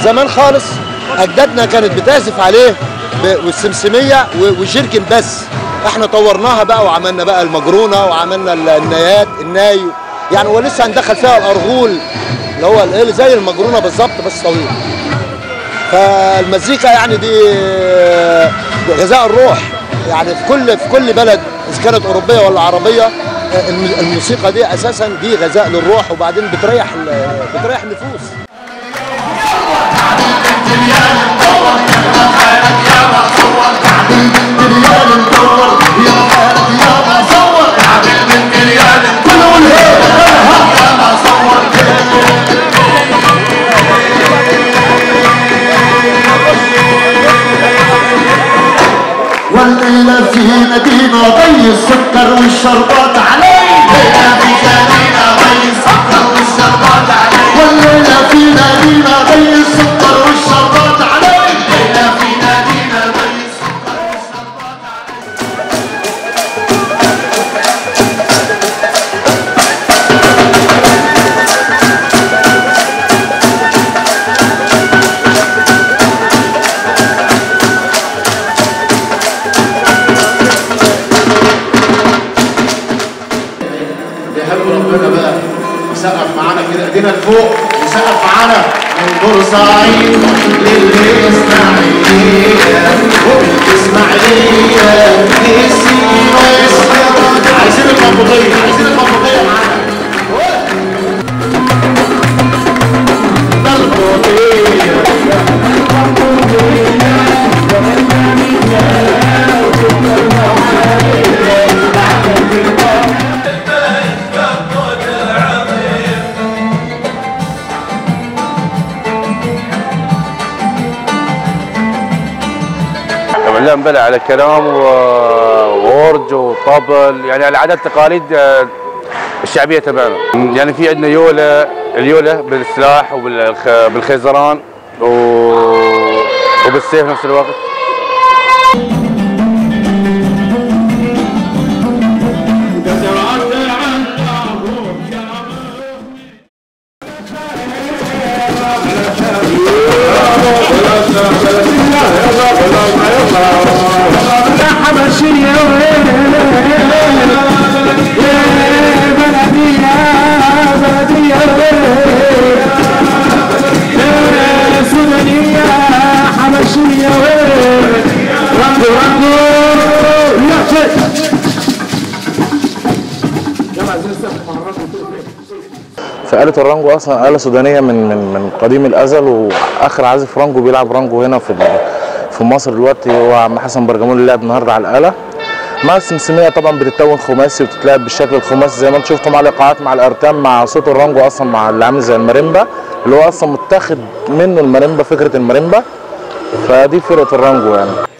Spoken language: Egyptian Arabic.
زمان خالص اجدادنا كانت بتعزف عليه ب- والسمسميه و- والجركن بس احنا طورناها بقى وعملنا بقى المجرونه وعملنا ال- النايات الناي يعني ولسه هندخل فيها الارغول اللي هو ال- زي المجرونه بالظبط بس طويل فالمزيكا يعني دي غذاء الروح يعني في كل في كل بلد اذا كانت اوروبيه ولا عربيه الم- الموسيقى دي اساسا دي غذاء للروح وبعدين بتريح ال- بتريح النفوس والليلة في مدينة ضي السكر والشربات عليه الليلة في مدينة ضي السكر والشربات عليه والليلة في مدينة ضي السكر والشربات عليه الليلة في مدينة ضي السكر والشربات عليه بيحب ربنا بقى يسقف معانا كده ايدينا لفوق يسقف معانا من بورسعيد للاسماعيليه وبالاسماعيليه لسينا عايزين المنطقيه عايزين المنطقيه معانا المنطقيه طبعا بلع على كلام و- وورج وطبل يعني العادات التقاليد آه، الشعبيه تبعنا يعني في عندنا يوله اليوله بالسلاح وبالخيزران وبالسيف نفس الوقت فآلة الرانجو أصلا آلة سودانية من من من قديم الأزل وآخر عازف رانجو بيلعب رانجو هنا في ال- في مصر دلوقتي هو عم حسن برجمون اللي لعب النهارده على الآلة مع السمسمية طبعا بتتكون خماسي وبتتلعب بالشكل الخماسي زي ما انتم شفتوا مع الإيقاعات مع الأرتام مع صوت الرانجو أصلا مع اللي عامل زي الماريمبا اللي هو أصلا متاخد منه الماريمبا فكرة الماريمبا فدي فرقة الرانجو يعني